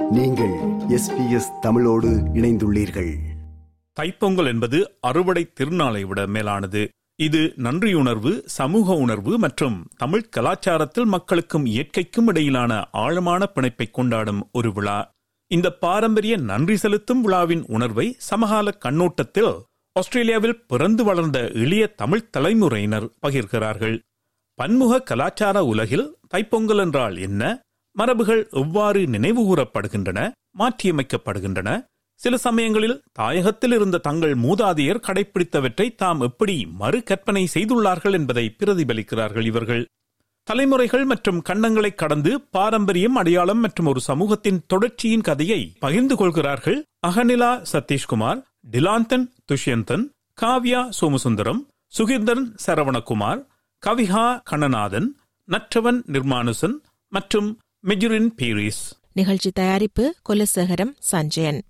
நீங்கள் எஸ்பிஎஸ் தமிழோடு இணைந்துள்ளீர்கள் தைப்பொங்கல் என்பது அறுவடை திருநாளை விட மேலானது இது நன்றியுணர்வு சமூக உணர்வு மற்றும் தமிழ் கலாச்சாரத்தில் மக்களுக்கும் இயற்கைக்கும் இடையிலான ஆழமான பிணைப்பை கொண்டாடும் ஒரு விழா இந்த பாரம்பரிய நன்றி செலுத்தும் விழாவின் உணர்வை சமகால கண்ணோட்டத்தில் ஆஸ்திரேலியாவில் பிறந்து வளர்ந்த எளிய தமிழ் தலைமுறையினர் பகிர்கிறார்கள் பன்முக கலாச்சார உலகில் தைப்பொங்கல் என்றால் என்ன மரபுகள் எவ்வாறு நினைவுகூரப்படுகின்றன மாற்றியமைக்கப்படுகின்றன சில சமயங்களில் தாயகத்தில் இருந்த தங்கள் மூதாதையர் கடைபிடித்தவற்றை தாம் எப்படி மறு கற்பனை செய்துள்ளார்கள் என்பதை பிரதிபலிக்கிறார்கள் இவர்கள் தலைமுறைகள் மற்றும் கண்டங்களை கடந்து பாரம்பரியம் அடையாளம் மற்றும் ஒரு சமூகத்தின் தொடர்ச்சியின் கதையை பகிர்ந்து கொள்கிறார்கள் அகனிலா சதீஷ்குமார் டிலாந்தன் துஷ்யந்தன் காவ்யா சோமசுந்தரம் சுகீர்தன் சரவணகுமார் கவிஹா கண்ணநாதன் நற்றவன் நிர்மானுசன் மற்றும் மெஜுரின் பீரிஸ் நிகழ்ச்சி தயாரிப்பு குலசேகரம் சஞ்சயன்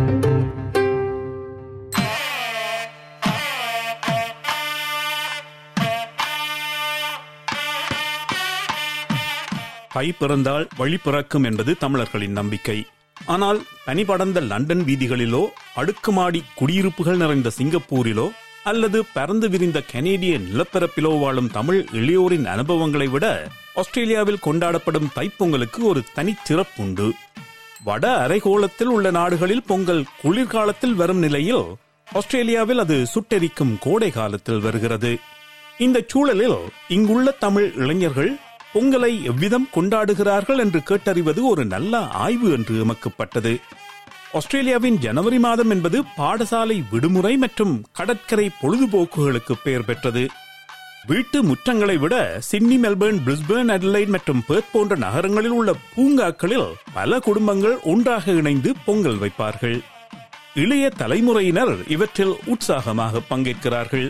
தை பிறந்தால் வழி பிறக்கும் என்பது தமிழர்களின் நம்பிக்கை ஆனால் பனி படர்ந்த லண்டன் வீதிகளிலோ அடுக்குமாடி குடியிருப்புகள் நிறைந்த சிங்கப்பூரிலோ அல்லது பறந்து விரிந்த கனேடிய நிலப்பரப்பிலோ வாழும் தமிழ் இளையோரின் அனுபவங்களை விட ஆஸ்திரேலியாவில் கொண்டாடப்படும் தைப்பொங்கலுக்கு ஒரு தனிச்சிறப்புண்டு வட அரைகோளத்தில் உள்ள நாடுகளில் பொங்கல் குளிர்காலத்தில் வரும் நிலையில் ஆஸ்திரேலியாவில் அது சுட்டெரிக்கும் கோடை காலத்தில் வருகிறது இந்த சூழலில் இங்குள்ள தமிழ் இளைஞர்கள் பொங்கலை எவ்விதம் கொண்டாடுகிறார்கள் என்று கேட்டறிவது ஒரு நல்ல ஆய்வு என்று எமக்குப்பட்டது ஆஸ்திரேலியாவின் ஜனவரி மாதம் என்பது பாடசாலை விடுமுறை மற்றும் கடற்கரை பொழுதுபோக்குகளுக்கு பெயர் பெற்றது வீட்டு முற்றங்களை விட சிட்னி மெல்பர்ன் பிரிஸ்பேர்ன் அட்லைட் மற்றும் பேர்த் போன்ற நகரங்களில் உள்ள பூங்காக்களில் பல குடும்பங்கள் ஒன்றாக இணைந்து பொங்கல் வைப்பார்கள் இளைய தலைமுறையினர் இவற்றில் உற்சாகமாக பங்கேற்கிறார்கள்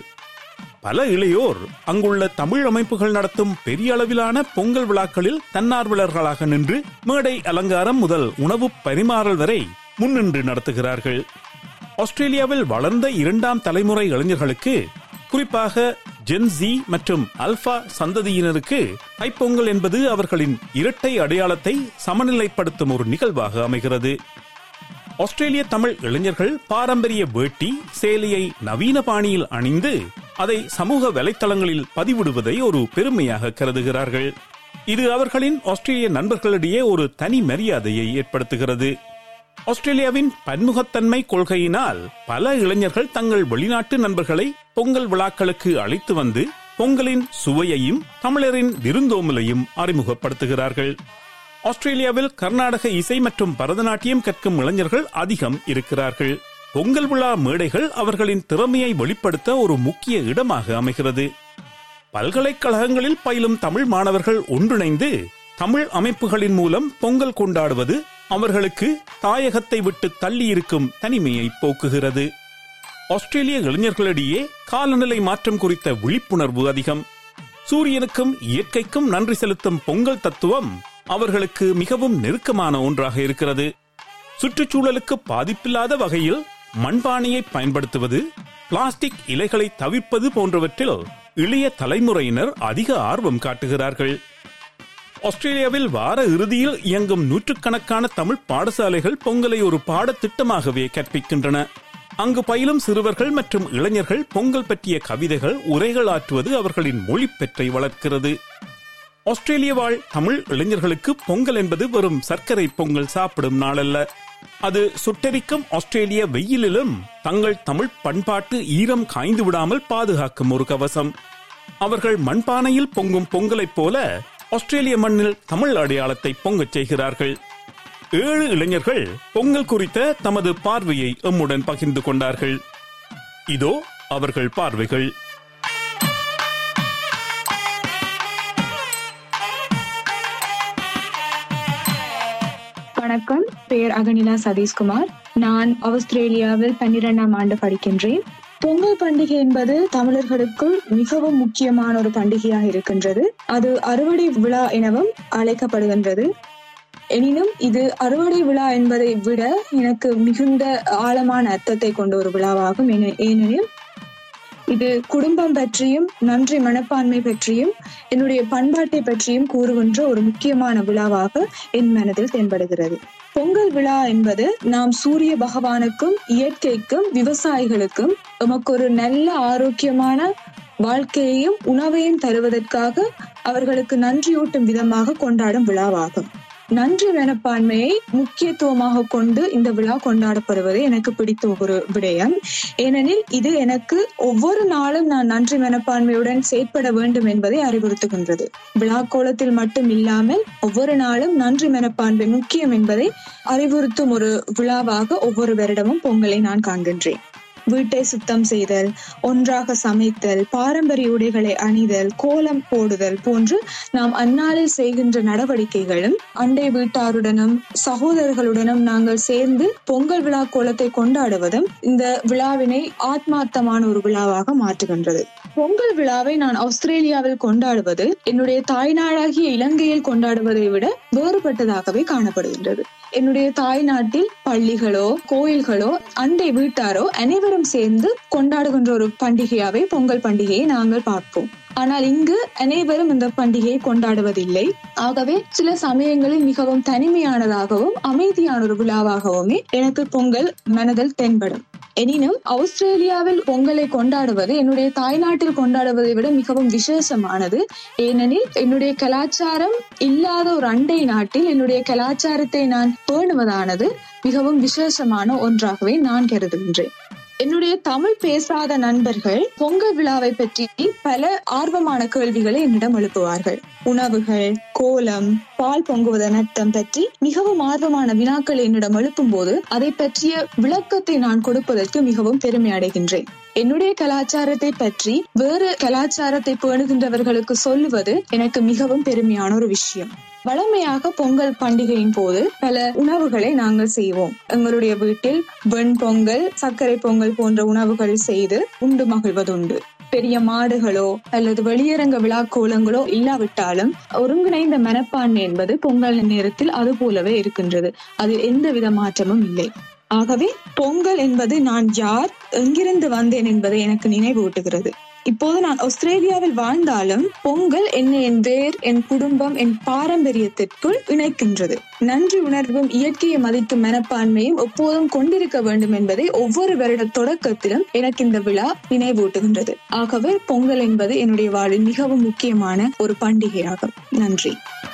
பல இளையோர் அங்குள்ள தமிழ் அமைப்புகள் நடத்தும் பெரிய அளவிலான பொங்கல் விழாக்களில் தன்னார்வலர்களாக நின்று மேடை அலங்காரம் முதல் உணவு பரிமாறல் வரை முன்னின்று நடத்துகிறார்கள் ஆஸ்திரேலியாவில் வளர்ந்த இரண்டாம் தலைமுறை இளைஞர்களுக்கு குறிப்பாக ஜென் ஜி மற்றும் அல்பா சந்ததியினருக்கு தைப்பொங்கல் என்பது அவர்களின் இரட்டை அடையாளத்தை சமநிலைப்படுத்தும் ஒரு நிகழ்வாக அமைகிறது ஆஸ்திரேலிய தமிழ் இளைஞர்கள் பாரம்பரிய வேட்டி சேலையை நவீன பாணியில் அணிந்து அதை சமூக வலைத்தளங்களில் பதிவிடுவதை ஒரு பெருமையாக கருதுகிறார்கள் இது அவர்களின் ஆஸ்திரேலிய நண்பர்களிடையே ஒரு தனி மரியாதையை ஏற்படுத்துகிறது ஆஸ்திரேலியாவின் பன்முகத்தன்மை கொள்கையினால் பல இளைஞர்கள் தங்கள் வெளிநாட்டு நண்பர்களை பொங்கல் விழாக்களுக்கு அழைத்து வந்து பொங்கலின் சுவையையும் தமிழரின் விருந்தோம்பலையும் அறிமுகப்படுத்துகிறார்கள் ஆஸ்திரேலியாவில் கர்நாடக இசை மற்றும் பரதநாட்டியம் கற்கும் இளைஞர்கள் அதிகம் இருக்கிறார்கள் பொங்கல் விழா மேடைகள் அவர்களின் திறமையை வெளிப்படுத்த ஒரு முக்கிய இடமாக அமைகிறது பல்கலைக்கழகங்களில் பயிலும் தமிழ் மாணவர்கள் ஒன்றிணைந்து தமிழ் அமைப்புகளின் மூலம் பொங்கல் கொண்டாடுவது அவர்களுக்கு தாயகத்தை விட்டு தள்ளியிருக்கும் தனிமையை போக்குகிறது ஆஸ்திரேலிய இளைஞர்களிடையே காலநிலை மாற்றம் குறித்த விழிப்புணர்வு அதிகம் சூரியனுக்கும் இயற்கைக்கும் நன்றி செலுத்தும் பொங்கல் தத்துவம் அவர்களுக்கு மிகவும் நெருக்கமான ஒன்றாக இருக்கிறது சுற்றுச்சூழலுக்கு பாதிப்பில்லாத வகையில் மண்பானையை பயன்படுத்துவது பிளாஸ்டிக் இலைகளை தவிர்ப்பது போன்றவற்றில் இளைய தலைமுறையினர் அதிக ஆர்வம் காட்டுகிறார்கள் ஆஸ்திரேலியாவில் வார இறுதியில் இயங்கும் நூற்றுக்கணக்கான தமிழ் பாடசாலைகள் பொங்கலை ஒரு பாடத்திட்டமாகவே கற்பிக்கின்றன அங்கு பயிலும் சிறுவர்கள் மற்றும் இளைஞர்கள் பொங்கல் பற்றிய கவிதைகள் உரைகள் ஆற்றுவது அவர்களின் மொழிப்பெற்றை வளர்க்கிறது ஆஸ்திரேலிய வாழ் தமிழ் இளைஞர்களுக்கு பொங்கல் என்பது வெறும் சர்க்கரை பொங்கல் சாப்பிடும் நாளல்ல அது சுட்டெரிக்கும் ஆஸ்திரேலிய வெயிலிலும் தங்கள் தமிழ் பண்பாட்டு ஈரம் காய்ந்து விடாமல் பாதுகாக்கும் ஒரு கவசம் அவர்கள் மண்பானையில் பொங்கும் பொங்கலைப் போல ஆஸ்திரேலிய மண்ணில் தமிழ் அடையாளத்தை பொங்கச் செய்கிறார்கள் ஏழு இளைஞர்கள் பொங்கல் குறித்த தமது பார்வையை எம்முடன் பகிர்ந்து கொண்டார்கள் இதோ அவர்கள் பார்வைகள் வணக்கம் பெயர் அகனிலா சதீஷ்குமார் நான் ஆஸ்திரேலியாவில் பன்னிரெண்டாம் ஆண்டு படிக்கின்றேன் பொங்கல் பண்டிகை என்பது தமிழர்களுக்குள் மிகவும் முக்கியமான ஒரு பண்டிகையாக இருக்கின்றது அது அறுவடை விழா எனவும் அழைக்கப்படுகின்றது எனினும் இது அறுவடை விழா என்பதை விட எனக்கு மிகுந்த ஆழமான அர்த்தத்தை கொண்ட ஒரு விழாவாகும் ஏனெ- ஏனெனில் இது குடும்பம் பற்றியும் நன்றி மனப்பான்மை பற்றியும் என்னுடைய பண்பாட்டை பற்றியும் கூறுகின்ற ஒரு முக்கியமான விழாவாக என் மனதில் தென்படுகிறது பொங்கல் விழா என்பது நாம் சூரிய பகவானுக்கும் இயற்கைக்கும் விவசாயிகளுக்கும் நமக்கு ஒரு நல்ல ஆரோக்கியமான வாழ்க்கையையும் உணவையும் தருவதற்காக அவர்களுக்கு நன்றியூட்டும் விதமாக கொண்டாடும் விழாவாகும் நன்றி மனப்பான்மையை முக்கியத்துவமாக கொண்டு இந்த விழா கொண்டாடப்படுவது எனக்கு பிடித்த ஒரு விடயம் ஏனெனில் இது எனக்கு ஒவ்வொரு நாளும் நான் நன்றி மனப்பான்மையுடன் செயற்பட வேண்டும் என்பதை அறிவுறுத்துகின்றது விழா கோலத்தில் மட்டும் இல்லாமல் ஒவ்வொரு நாளும் நன்றி மனப்பான்மை முக்கியம் என்பதை அறிவுறுத்தும் ஒரு விழாவாக ஒவ்வொரு வருடமும் பொங்கலை நான் காண்கின்றேன் வீட்டை சுத்தம் செய்தல் ஒன்றாக சமைத்தல் பாரம்பரிய உடைகளை அணிதல் கோலம் போடுதல் போன்று நாம் அந்நாளில் செய்கின்ற நடவடிக்கைகளும் அண்டை வீட்டாருடனும் சகோதரர்களுடனும் நாங்கள் சேர்ந்து பொங்கல் விழா கோலத்தை கொண்டாடுவதும் இந்த விழாவினை ஆத்மார்த்தமான ஒரு விழாவாக மாற்றுகின்றது பொங்கல் விழாவை நான் ஆஸ்திரேலியாவில் கொண்டாடுவது என்னுடைய தாய்நாடாகிய இலங்கையில் கொண்டாடுவதை விட வேறுபட்டதாகவே காணப்படுகின்றது என்னுடைய தாய்நாட்டில் பள்ளிகளோ கோயில்களோ அண்டை வீட்டாரோ அனைவரும் சேர்ந்து கொண்டாடுகின்ற ஒரு பண்டிகையாவே பொங்கல் பண்டிகையை நாங்கள் பார்ப்போம் ஆனால் இங்கு அனைவரும் இந்த பண்டிகையை கொண்டாடுவதில்லை ஆகவே சில சமயங்களில் மிகவும் தனிமையானதாகவும் அமைதியான ஒரு விழாவாகவுமே எனக்கு பொங்கல் மனதில் தென்படும் எனினும் ஆஸ்திரேலியாவில் பொங்கலை கொண்டாடுவது என்னுடைய தாய்நாட்டில் கொண்டாடுவதை விட மிகவும் விசேஷமானது ஏனெனில் என்னுடைய கலாச்சாரம் இல்லாத ஒரு அண்டை நாட்டில் என்னுடைய கலாச்சாரத்தை நான் பேணுவதானது மிகவும் விசேஷமான ஒன்றாகவே நான் கருதுகின்றேன் என்னுடைய தமிழ் பேசாத நண்பர்கள் பொங்கல் விழாவை பற்றி பல ஆர்வமான கேள்விகளை என்னிடம் எழுப்புவார்கள் உணவுகள் கோலம் பால் பொங்குவதன் அர்த்தம் பற்றி மிகவும் ஆர்வமான வினாக்கள் என்னிடம் எழுப்பும் போது அதை பற்றிய விளக்கத்தை நான் கொடுப்பதற்கு மிகவும் பெருமை அடைகின்றேன் என்னுடைய கலாச்சாரத்தை பற்றி வேறு கலாச்சாரத்தை பேணுகின்றவர்களுக்கு சொல்லுவது எனக்கு மிகவும் பெருமையான ஒரு விஷயம் வளமையாக பொங்கல் பண்டிகையின் போது பல உணவுகளை நாங்கள் செய்வோம் எங்களுடைய வீட்டில் வெண் பொங்கல் சர்க்கரை பொங்கல் போன்ற உணவுகள் செய்து உண்டு மகிழ்வதுண்டு பெரிய மாடுகளோ அல்லது வெளியரங்க விழா கோலங்களோ இல்லாவிட்டாலும் ஒருங்கிணைந்த மனப்பான்மை என்பது பொங்கல் நேரத்தில் அது போலவே இருக்கின்றது அதில் எந்தவித மாற்றமும் இல்லை ஆகவே பொங்கல் என்பது நான் யார் எங்கிருந்து வந்தேன் என்பதை எனக்கு நினைவூட்டுகிறது இப்போது நான் ஆஸ்திரேலியாவில் வாழ்ந்தாலும் பொங்கல் என்னை என் வேர் என் குடும்பம் என் பாரம்பரியத்திற்குள் இணைக்கின்றது நன்றி உணர்வும் இயற்கையை மதிக்கும் மனப்பான்மையும் எப்போதும் கொண்டிருக்க வேண்டும் என்பதை ஒவ்வொரு வருட தொடக்கத்திலும் எனக்கு இந்த விழா நினைவூட்டுகின்றது ஆகவே பொங்கல் என்பது என்னுடைய வாழ்வில் மிகவும் முக்கியமான ஒரு பண்டிகையாகும் நன்றி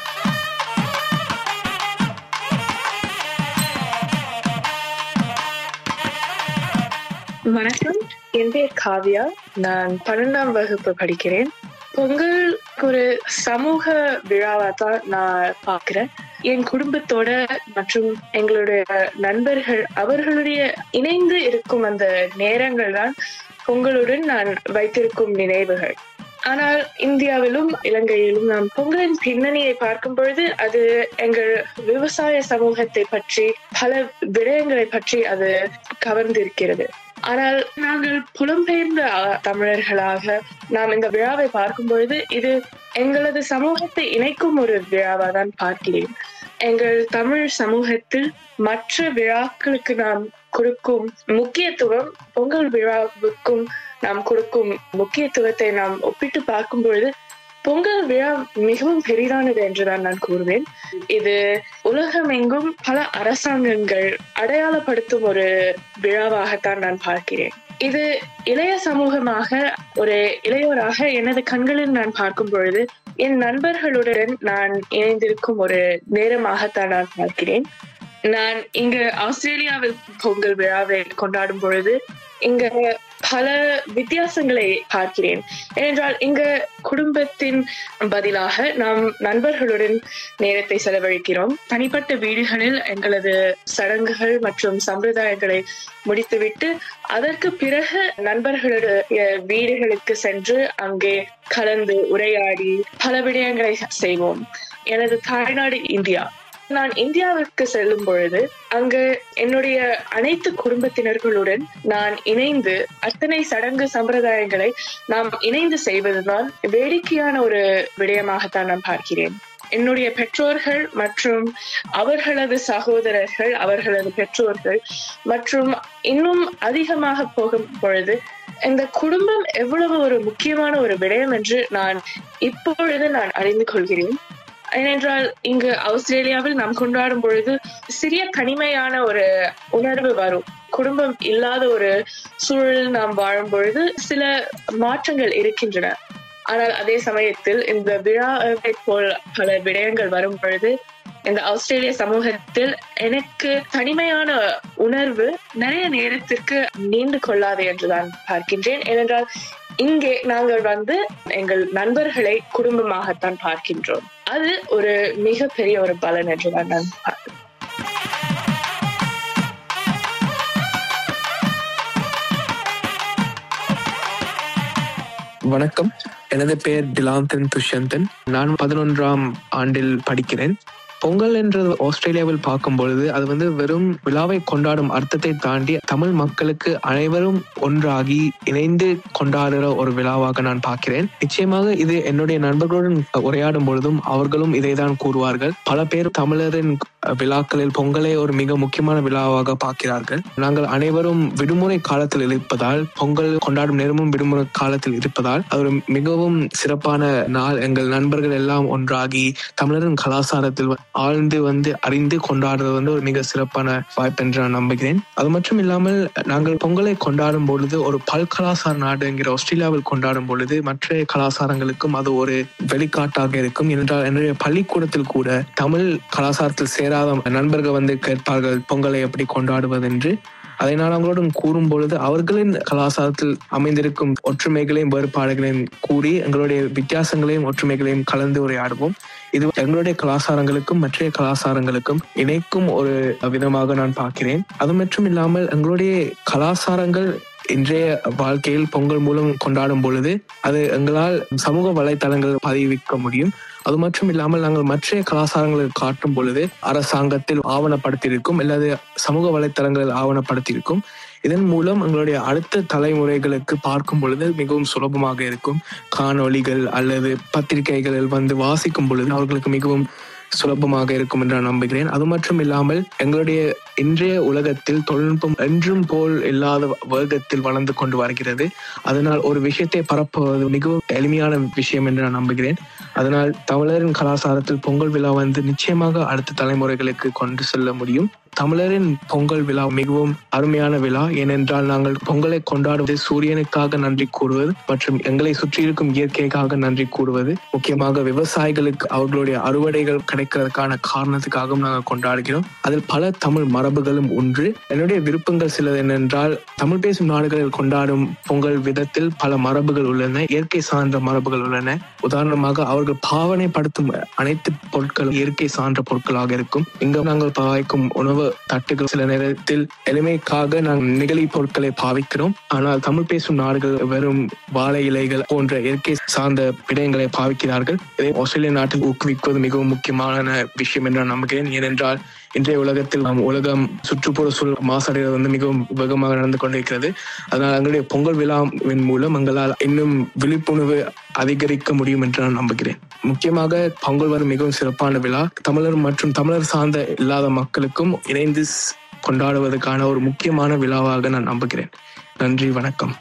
வணக்கம் என் பேர் காவ்யா நான் பன்னெண்டாம் வகுப்பு படிக்கிறேன் பொங்கல் ஒரு சமூக விழாவா தான் நான் பார்க்கிறேன் என் குடும்பத்தோட மற்றும் எங்களுடைய நண்பர்கள் அவர்களுடைய இணைந்து இருக்கும் அந்த நேரங்கள் தான் பொங்கலுடன் நான் வைத்திருக்கும் நினைவுகள் ஆனால் இந்தியாவிலும் இலங்கையிலும் நாம் பொங்கலின் பின்னணியை பார்க்கும் பொழுது அது எங்கள் விவசாய சமூகத்தை பற்றி பல விடயங்களை பற்றி அது கவர்ந்திருக்கிறது ஆனால் நாங்கள் புலம்பெயர்ந்த அஹ், தமிழர்களாக நாம் இந்த விழாவை பார்க்கும் பொழுது இது எங்களது சமூகத்தை இணைக்கும் ஒரு விழாவா தான் பார்க்கிறேன் எங்கள் தமிழ் சமூகத்தில் மற்ற விழாக்களுக்கு நாம் கொடுக்கும் முக்கியத்துவம் பொங்கல் விழாவுக்கும் நாம் கொடுக்கும் முக்கியத்துவத்தை நாம் ஒப்பிட்டு பார்க்கும் பொழுது பொங்கல் விழா மிகவும் பெரிதானது என்றுதான் நான் கூறுவேன் இது உலகமெங்கும் பல அரசாங்கங்கள் அடையாளப்படுத்தும் ஒரு விழாவாகத்தான் நான் பார்க்கிறேன் இது இளைய சமூகமாக ஒரு இளையோராக எனது கண்களில் நான் பார்க்கும் பொழுது என் நண்பர்களுடன் நான் இணைந்திருக்கும் ஒரு நேரமாகத்தான் நான் பார்க்கிறேன் நான் இங்கு ஆஸ்திரேலியாவில் பொங்கல் விழாவை கொண்டாடும் பொழுது இங்க பல வித்தியாசங்களை பார்க்கிறேன் ஏனென்றால் இங்க குடும்பத்தின் பதிலாக நாம் நண்பர்களுடன் நேரத்தை செலவழிக்கிறோம் தனிப்பட்ட வீடுகளில் எங்களது சடங்குகள் மற்றும் சம்பிரதாயங்களை முடித்துவிட்டு அதற்கு பிறகு நண்பர்களுடைய வீடுகளுக்கு சென்று அங்கே கலந்து உரையாடி பல விடயங்களை செய்வோம் எனது தாய்நாடு இந்தியா நான் இந்தியாவிற்கு செல்லும் பொழுது அங்கு என்னுடைய அனைத்து குடும்பத்தினர்களுடன் நான் இணைந்து அத்தனை சடங்கு சம்பிரதாயங்களை நாம் இணைந்து செய்வதுதான் வேடிக்கையான ஒரு விடயமாகத்தான் நான் பார்க்கிறேன் என்னுடைய பெற்றோர்கள் மற்றும் அவர்களது சகோதரர்கள் அவர்களது பெற்றோர்கள் மற்றும் இன்னும் அதிகமாக போகும் பொழுது இந்த குடும்பம் எவ்வளவு ஒரு முக்கியமான ஒரு விடயம் என்று நான் இப்பொழுது நான் அறிந்து கொள்கிறேன் ஏனென்றால் இங்கு ஆஸ்திரேலியாவில் நாம் கொண்டாடும் பொழுது சிறிய தனிமையான ஒரு உணர்வு வரும் குடும்பம் இல்லாத ஒரு சூழலில் நாம் வாழும் பொழுது சில மாற்றங்கள் இருக்கின்றன ஆனால் அதே சமயத்தில் இந்த விழாவை போல் பல விடயங்கள் வரும் பொழுது இந்த ஆஸ்திரேலிய சமூகத்தில் எனக்கு தனிமையான உணர்வு நிறைய நேரத்திற்கு நீண்டு கொள்ளாது என்றுதான் பார்க்கின்றேன் ஏனென்றால் இங்கே நாங்கள் வந்து எங்கள் நண்பர்களை குடும்பமாகத்தான் பார்க்கின்றோம் அது ஒரு மிகப்பெரிய ஒரு பலன் என்றுதான் நான் பார்க்கிறேன் வணக்கம் எனது பெயர் டிலாந்தன் துஷந்தன் நான் பதினொன்றாம் ஆண்டில் படிக்கிறேன் பொங்கல் என்றது ஆஸ்திரேலியாவில் பார்க்கும் பொழுது அது வந்து வெறும் விழாவை கொண்டாடும் அர்த்தத்தை தாண்டி தமிழ் மக்களுக்கு அனைவரும் ஒன்றாகி இணைந்து கொண்டாடுற ஒரு விழாவாக நான் பார்க்கிறேன் நிச்சயமாக இது என்னுடைய நண்பர்களுடன் உரையாடும் பொழுதும் அவர்களும் இதைதான் கூறுவார்கள் பல பேர் தமிழரின் விழாக்களில் பொங்கலை ஒரு மிக முக்கியமான விழாவாக பார்க்கிறார்கள் நாங்கள் அனைவரும் விடுமுறை காலத்தில் இருப்பதால் பொங்கல் கொண்டாடும் நேரமும் விடுமுறை காலத்தில் இருப்பதால் அது ஒரு மிகவும் சிறப்பான நாள் எங்கள் நண்பர்கள் எல்லாம் ஒன்றாகி தமிழரின் கலாச்சாரத்தில் ஆழ்ந்து வந்து அறிந்து கொண்டாடுறது வந்து ஒரு மிக சிறப்பான வாய்ப்பு என்று நான் நம்புகிறேன் அது மட்டும் இல்லாமல் நாங்கள் பொங்கலை கொண்டாடும் பொழுது ஒரு பல்கலாசார நாடு என்கிற ஆஸ்திரேலியாவில் கொண்டாடும் பொழுது மற்ற கலாச்சாரங்களுக்கும் அது ஒரு வெளிக்காட்டாக இருக்கும் என்றால் என்னுடைய பள்ளிக்கூடத்தில் கூட தமிழ் கலாச்சாரத்தில் சேராத நண்பர்கள் வந்து கேட்பார்கள் பொங்கலை எப்படி கொண்டாடுவது என்று அதை நான் அவங்களோடும் கூறும் பொழுது அவர்களின் கலாச்சாரத்தில் அமைந்திருக்கும் ஒற்றுமைகளையும் வேறுபாடுகளையும் கூறி எங்களுடைய வித்தியாசங்களையும் ஒற்றுமைகளையும் கலந்து உரையாடுவோம் இது எங்களுடைய கலாச்சாரங்களுக்கும் மற்ற கலாச்சாரங்களுக்கும் இணைக்கும் ஒரு விதமாக நான் பார்க்கிறேன் அது மட்டும் இல்லாமல் எங்களுடைய கலாச்சாரங்கள் இன்றைய வாழ்க்கையில் பொங்கல் மூலம் கொண்டாடும் பொழுது அது எங்களால் சமூக வலைத்தளங்கள் பதிவிக்க முடியும் அது மட்டும் இல்லாமல் நாங்கள் மற்ற கலாச்சாரங்களை காட்டும் பொழுது அரசாங்கத்தில் ஆவணப்படுத்தியிருக்கும் அல்லது சமூக வலைத்தளங்களில் ஆவணப்படுத்தியிருக்கும் இதன் மூலம் எங்களுடைய அடுத்த தலைமுறைகளுக்கு பார்க்கும் பொழுது மிகவும் சுலபமாக இருக்கும் காணொளிகள் அல்லது பத்திரிகைகளில் வந்து வாசிக்கும் பொழுது அவர்களுக்கு மிகவும் சுலபமாக இருக்கும் என்று நான் நம்புகிறேன் அது மட்டும் இல்லாமல் எங்களுடைய இன்றைய உலகத்தில் தொழில்நுட்பம் என்றும் போல் இல்லாத வேகத்தில் வளர்ந்து கொண்டு வருகிறது அதனால் ஒரு விஷயத்தை பரப்புவது மிகவும் எளிமையான விஷயம் என்று நான் நம்புகிறேன் அதனால் தமிழரின் கலாச்சாரத்தில் பொங்கல் விழா வந்து நிச்சயமாக அடுத்த தலைமுறைகளுக்கு கொண்டு செல்ல முடியும் தமிழரின் பொங்கல் விழா மிகவும் அருமையான விழா ஏனென்றால் நாங்கள் பொங்கலை கொண்டாடுவது சூரியனுக்காக நன்றி கூறுவது மற்றும் எங்களை சுற்றியிருக்கும் இயற்கைக்காக நன்றி கூறுவது முக்கியமாக விவசாயிகளுக்கு அவர்களுடைய அறுவடைகள் கிடைக்கிறதுக்கான காரணத்துக்காகவும் நாங்கள் கொண்டாடுகிறோம் அதில் பல தமிழ் மரபுகளும் ஒன்று என்னுடைய விருப்பங்கள் சிலது என்னென்றால் தமிழ் பேசும் நாடுகளில் கொண்டாடும் பொங்கல் விதத்தில் பல மரபுகள் உள்ளன இயற்கை சார்ந்த மரபுகள் உள்ளன உதாரணமாக அவர்கள் பாவனைப்படுத்தும் அனைத்து பொருட்களும் இயற்கை சார்ந்த பொருட்களாக இருக்கும் இங்கு நாங்கள் பாவிக்கும் உணவு தட்டுகள் சில நேரத்தில் எளிமைக்காக நாங்கள் நெகிழி பொருட்களை பாவிக்கிறோம் ஆனால் தமிழ் பேசும் நாடுகள் வெறும் வாழை இலைகள் போன்ற இயற்கை சார்ந்த விடயங்களை பாவிக்கிறார்கள் இதை ஆஸ்திரேலிய நாட்டில் ஊக்குவிப்பது மிகவும் முக்கியமான விஷயம் என்று நான் நம்புகிறேன் ஏனென்றால் இன்றைய உலகத்தில் நாம் உலகம் சுற்றுப்புற சூழல் மாசடைவது வந்து மிகவும் வேகமாக நடந்து கொண்டிருக்கிறது அதனால் எங்களுடைய பொங்கல் விழாவின் மூலம் எங்களால் இன்னும் விழிப்புணர்வு அதிகரிக்க முடியும் என்று நான் நம்புகிறேன் முக்கியமாக பொங்கல் வரும் மிகவும் சிறப்பான விழா தமிழர் மற்றும் தமிழர் சார்ந்த இல்லாத மக்களுக்கும் இணைந்து கொண்டாடுவதற்கான ஒரு முக்கியமான விழாவாக நான் நம்புகிறேன் நன்றி வணக்கம்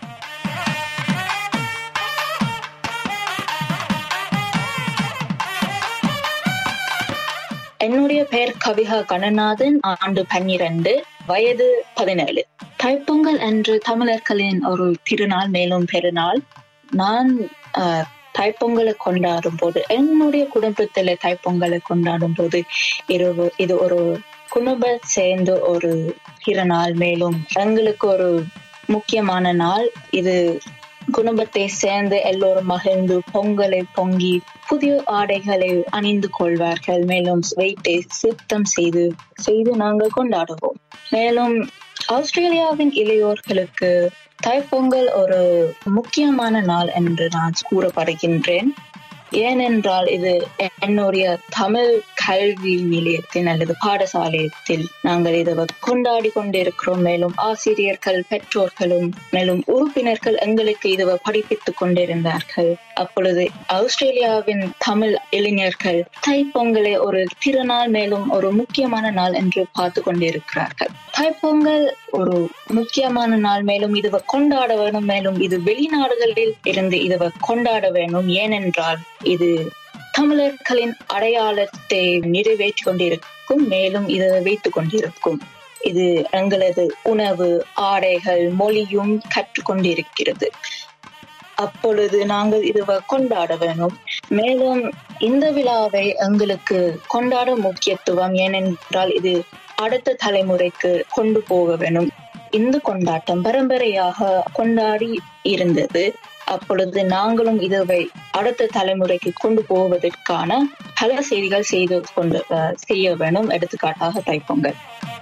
என்னுடைய பெயர் கவிகா கணநாதன் ஆண்டு பன்னிரண்டு வயது பதினேழு தைப்பொங்கல் என்று தமிழர்களின் ஒரு திருநாள் மேலும் பெருநாள் நான் ஆஹ், தைப்பொங்கலை கொண்டாடும் போது என்னுடைய குடும்பத்துல தைப்பொங்கலை கொண்டாடும் போது இது ஒரு- இது ஒரு குடும்ப சேர்ந்து ஒரு திருநாள் மேலும் எங்களுக்கு ஒரு முக்கியமான நாள் இது குடும்பத்தை சேர்ந்து எல்லோரும் மகிழ்ந்து பொங்கலை பொங்கி புதிய ஆடைகளை அணிந்து கொள்வார்கள் மேலும் வீட்டை சுத்தம் செய்து செய்து நாங்கள் கொண்டாடுவோம் மேலும் ஆஸ்திரேலியாவின் இளையோர்களுக்கு தைப்பொங்கல் ஒரு முக்கியமான நாள் என்று நான் கூறப்படுகின்றேன் ஏனென்றால் இது என்னுடைய தமிழ் கல்வி நிலையத்தின் அல்லது பாடசாலையத்தில் நாங்கள் இதை கொண்டாடி கொண்டிருக்கிறோம் மேலும் ஆசிரியர்கள் பெற்றோர்களும் மேலும் உறுப்பினர்கள் எங்களுக்கு இதை படிப்பித்துக் கொண்டிருந்தார்கள் அப்பொழுது ஆஸ்திரேலியாவின் தமிழ் இளைஞர்கள் தைப்பொங்கலை ஒரு திருநாள் மேலும் ஒரு முக்கியமான நாள் என்று பார்த்து கொண்டிருக்கிறார்கள் தைப்பொங்கல் ஒரு முக்கியமான நாள் மேலும் இதுவை கொண்டாட வேணும் மேலும் இது வெளிநாடுகளில் இருந்து இதுவை கொண்டாட வேணும் ஏனென்றால் இது தமிழர்களின் அடையாளத்தை நிறைவேற்றிக் கொண்டிருக்கும் மேலும் இது வைத்துக் கொண்டிருக்கும் இது எங்களது உணவு ஆடைகள் மொழியும் கற்றுக்கொண்டிருக்கிறது அப்பொழுது நாங்கள் இது கொண்டாட வேணும் மேலும் இந்த விழாவை எங்களுக்கு கொண்டாட முக்கியத்துவம் ஏனென்றால் இது அடுத்த தலைமுறைக்கு கொண்டு போக வேணும் இந்த கொண்டாட்டம் பரம்பரையாக கொண்டாடி இருந்தது அப்பொழுது நாங்களும் இதுவை அடுத்த தலைமுறைக்கு கொண்டு போவதற்கான பல செய்திகள் செய்து கொண்டு அஹ், செய்ய வேணும் எடுத்துக்காட்டாக தைப்பொங்கல்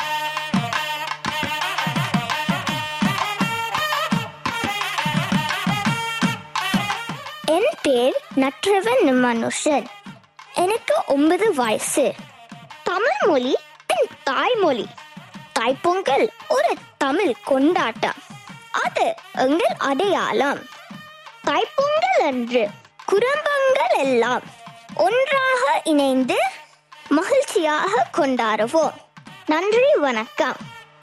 என் பேர் நற்றவன் மனுஷன் எனக்கு ஒன்பது வயசு தமிழ் மொழி என் தாய்மொழி தாய்ப்பொங்கல் ஒரு தமிழ் கொண்டாட்டம் அது எங்கள் அடையாளம் தாய்ப்பொங்கல் அன்று குடும்பங்கள் எல்லாம் ஒன்றாக இணைந்து மகிழ்ச்சியாக கொண்டாடுவோம் நன்றி வணக்கம்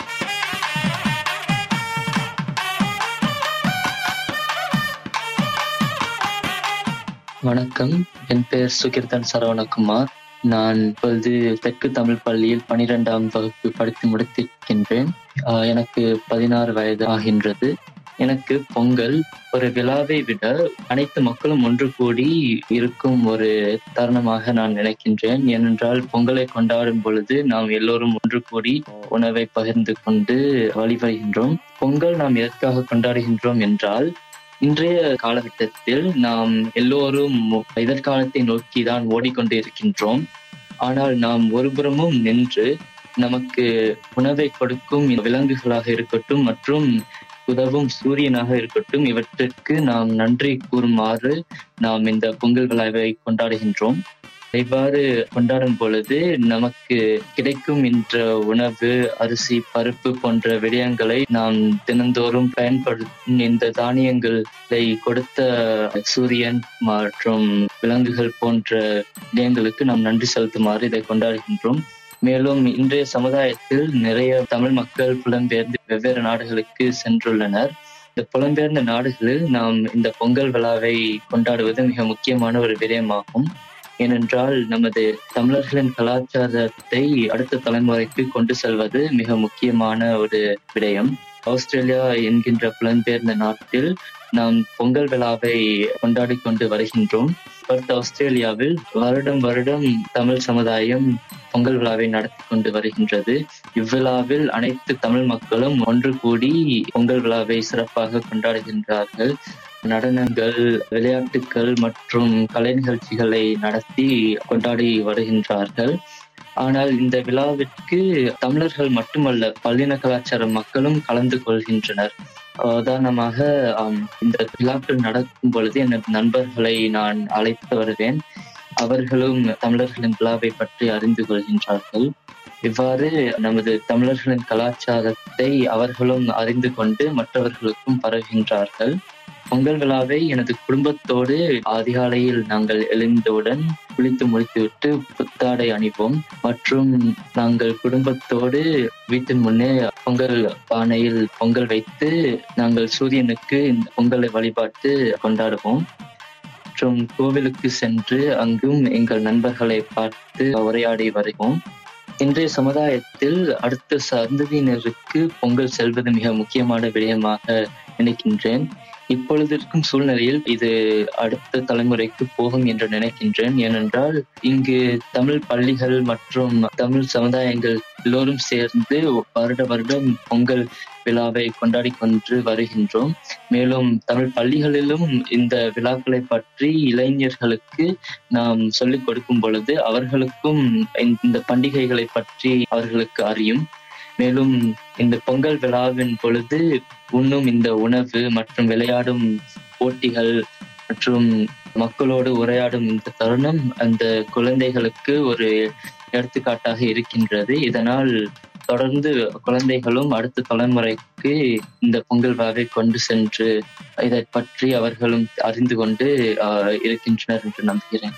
வணக்கம் என் பெயர் சுகிர்தன் சரவணகுமார் நான் இப்பொழுது தெற்கு தமிழ் பள்ளியில் பனிரெண்டாம் வகுப்பு படித்து முடித்திருக்கின்றேன் ஆஹ் எனக்கு பதினாறு வயது ஆகின்றது எனக்கு பொங்கல் ஒரு விழாவை விட அனைத்து மக்களும் ஒன்று கூடி இருக்கும் ஒரு தருணமாக நான் நினைக்கின்றேன் ஏனென்றால் பொங்கலை கொண்டாடும் பொழுது நாம் எல்லோரும் ஒன்று கூடி உணவை பகிர்ந்து கொண்டு வழிபடுகின்றோம் பொங்கல் நாம் எதற்காக கொண்டாடுகின்றோம் என்றால் இன்றைய காலகட்டத்தில் நாம் எல்லோரும் எதிர்காலத்தை நோக்கி தான் ஓடிக்கொண்டு இருக்கின்றோம் ஆனால் நாம் ஒருபுறமும் நின்று நமக்கு உணவை கொடுக்கும் விலங்குகளாக இருக்கட்டும் மற்றும் உதவும் சூரியனாக இருக்கட்டும் இவற்றிற்கு நாம் நன்றி கூறுமாறு நாம் இந்த பொங்கல் விழாவை கொண்டாடுகின்றோம் இவ்வாறு கொண்டாடும் பொழுது நமக்கு கிடைக்கும் என்ற உணவு அரிசி பருப்பு போன்ற விடயங்களை நாம் தினந்தோறும் பயன்படுத்தும் இந்த தானியங்களை கொடுத்த சூரியன் மற்றும் விலங்குகள் போன்ற விடயங்களுக்கு நாம் நன்றி செலுத்துமாறு இதை கொண்டாடுகின்றோம் மேலும் இன்றைய சமுதாயத்தில் நிறைய தமிழ் மக்கள் புலம்பெயர்ந்து வெவ்வேறு நாடுகளுக்கு சென்றுள்ளனர் இந்த புலம்பெயர்ந்த நாடுகளில் நாம் இந்த பொங்கல் விழாவை கொண்டாடுவது மிக முக்கியமான ஒரு விடயமாகும் ஏனென்றால் நமது தமிழர்களின் கலாச்சாரத்தை அடுத்த தலைமுறைக்கு கொண்டு செல்வது மிக முக்கியமான ஒரு விடயம் ஆஸ்திரேலியா என்கின்ற புலம்பெயர்ந்த நாட்டில் நாம் பொங்கல் விழாவை கொண்டாடி கொண்டு வருகின்றோம் பர்த் ஆஸ்திரேலியாவில் வருடம் வருடம் தமிழ் சமுதாயம் பொங்கல் விழாவை நடத்தி கொண்டு வருகின்றது இவ்விழாவில் அனைத்து தமிழ் மக்களும் ஒன்று கூடி பொங்கல் விழாவை சிறப்பாக கொண்டாடுகின்றார்கள் நடனங்கள் விளையாட்டுக்கள் மற்றும் கலை நிகழ்ச்சிகளை நடத்தி கொண்டாடி வருகின்றார்கள் ஆனால் இந்த விழாவிற்கு தமிழர்கள் மட்டுமல்ல பல்லின கலாச்சார மக்களும் கலந்து கொள்கின்றனர் உதாரணமாக ஆம், இந்த விழாக்கள் நடக்கும் பொழுது எனது நண்பர்களை நான் அழைத்து வருவேன் அவர்களும் தமிழர்களின் விழாவை பற்றி அறிந்து கொள்கின்றார்கள் இவ்வாறு நமது தமிழர்களின் கலாச்சாரத்தை அவர்களும் அறிந்து கொண்டு மற்றவர்களுக்கும் பரவுகின்றார்கள் பொங்கல் விழாவை எனது குடும்பத்தோடு அதிகாலையில் நாங்கள் எழுந்தவுடன் குளித்து முடித்துவிட்டு புத்தாடை அணிவோம் மற்றும் நாங்கள் குடும்பத்தோடு வீட்டின் முன்னே பொங்கல் பானையில் பொங்கல் வைத்து நாங்கள் சூரியனுக்கு இந்த பொங்கலை வழிபாட்டு கொண்டாடுவோம் மற்றும் கோவிலுக்கு சென்று அங்கும் எங்கள் நண்பர்களை பார்த்து உரையாடி வருவோம் இன்றைய சமுதாயத்தில் அடுத்த சந்ததியினருக்கு பொங்கல் செல்வது மிக முக்கியமான விடயமாக நினைக்கின்றேன் இப்பொழுது இருக்கும் சூழ்நிலையில் இது அடுத்த தலைமுறைக்கு போகும் என்று நினைக்கின்றேன் ஏனென்றால் இங்கு தமிழ் பள்ளிகள் மற்றும் தமிழ் சமுதாயங்கள் எல்லோரும் சேர்ந்து வருட வருடம் பொங்கல் விழாவை கொண்டாடி கொண்டு வருகின்றோம் மேலும் தமிழ் பள்ளிகளிலும் இந்த விழாக்களை பற்றி இளைஞர்களுக்கு நாம் சொல்லிக் கொடுக்கும் பொழுது அவர்களுக்கும் இந்த பண்டிகைகளை பற்றி அவர்களுக்கு அறியும் மேலும் இந்த பொங்கல் விழாவின் பொழுது உண்ணும் இந்த உணவு மற்றும் விளையாடும் போட்டிகள் மற்றும் மக்களோடு உரையாடும் இந்த தருணம் அந்த குழந்தைகளுக்கு ஒரு எடுத்துக்காட்டாக இருக்கின்றது இதனால் தொடர்ந்து குழந்தைகளும் அடுத்த தலைமுறைக்கு இந்த பொங்கல் விழாவை கொண்டு சென்று இதை பற்றி அவர்களும் அறிந்து கொண்டு ஆஹ், இருக்கின்றனர் என்று நம்புகிறேன்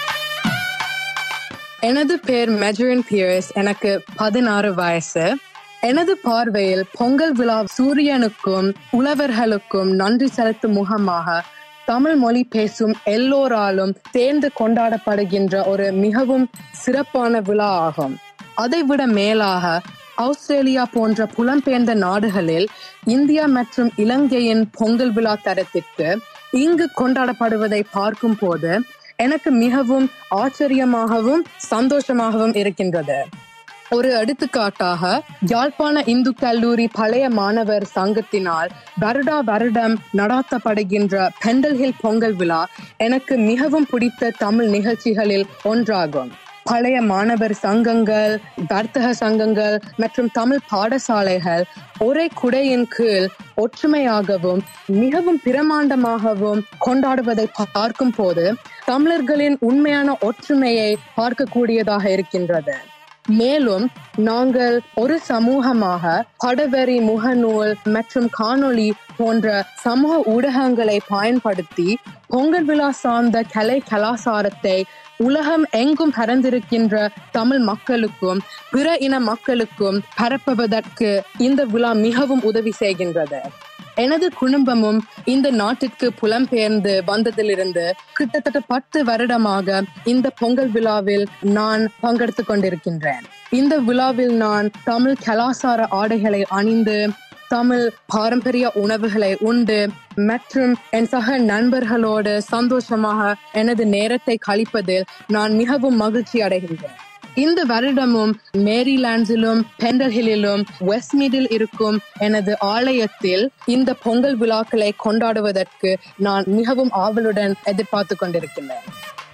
எனது பேர் மெஜரின் பியர்ஸ் எனக்கு பதினாறு வயசு எனது பார்வையில் பொங்கல் விழா சூரியனுக்கும் உழவர்களுக்கும் நன்றி செலுத்தும் முகமாக தமிழ் மொழி பேசும் எல்லோராலும் சேர்ந்து கொண்டாடப்படுகின்ற ஒரு மிகவும் சிறப்பான விழா ஆகும் அதைவிட மேலாக ஆஸ்திரேலியா போன்ற புலம்பெயர்ந்த நாடுகளில் இந்தியா மற்றும் இலங்கையின் பொங்கல் விழா தரத்திற்கு இங்கு கொண்டாடப்படுவதை பார்க்கும் போது எனக்கு மிகவும் ஆச்சரியமாகவும் சந்தோஷமாகவும் இருக்கின்றது ஒரு எடுத்துக்காட்டாக யாழ்ப்பாண இந்து கல்லூரி பழைய மாணவர் சங்கத்தினால் வருடா வருடம் நடாத்தப்படுகின்ற பெண்டல் ஹில் பொங்கல் விழா எனக்கு மிகவும் பிடித்த தமிழ் நிகழ்ச்சிகளில் ஒன்றாகும் பழைய மாணவர் சங்கங்கள் வர்த்தக சங்கங்கள் மற்றும் தமிழ் பாடசாலைகள் ஒரே குடையின் கீழ் ஒற்றுமையாகவும் மிகவும் பிரமாண்டமாகவும் கொண்டாடுவதை பார்க்கும் போது தமிழர்களின் உண்மையான ஒற்றுமையை பார்க்கக்கூடியதாக இருக்கின்றது மேலும் நாங்கள் ஒரு சமூகமாக படவரி முகநூல் மற்றும் காணொளி போன்ற சமூக ஊடகங்களை பயன்படுத்தி பொங்கல் விழா சார்ந்த கலை கலாச்சாரத்தை உலகம் எங்கும் பரந்திருக்கின்ற தமிழ் மக்களுக்கும் பிற இன மக்களுக்கும் பரப்புவதற்கு இந்த விழா மிகவும் உதவி செய்கின்றது எனது குடும்பமும் இந்த நாட்டிற்கு புலம்பெயர்ந்து வந்ததிலிருந்து கிட்டத்தட்ட பத்து வருடமாக இந்த பொங்கல் விழாவில் நான் பங்கெடுத்துக் கொண்டிருக்கின்றேன் இந்த விழாவில் நான் தமிழ் கலாசார ஆடைகளை அணிந்து தமிழ் பாரம்பரிய உணவுகளை உண்டு மற்றும் என் சக நண்பர்களோடு சந்தோஷமாக எனது நேரத்தை கழிப்பதில் நான் மிகவும் மகிழ்ச்சி அடைகின்றேன் இந்த வருடமும் மேரிலாண்ட்ஸிலும் பெண்டர்ஹில்லிலும் வெஸ்ட்மீடில் இருக்கும் எனது ஆலயத்தில் இந்த பொங்கல் விழாக்களை கொண்டாடுவதற்கு நான் மிகவும் ஆவலுடன் எதிர்பார்த்து கொண்டிருக்கின்றேன்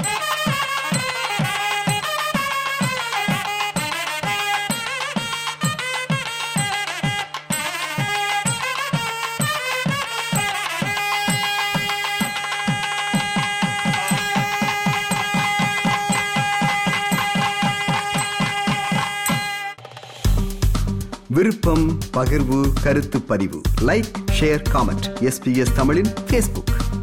விருப்பம் பகிர்வு கருத்து பதிவு லைக் ஷேர் காமெண்ட் எஸ்பிஎஸ் தமிழின் ஃபேஸ்புக்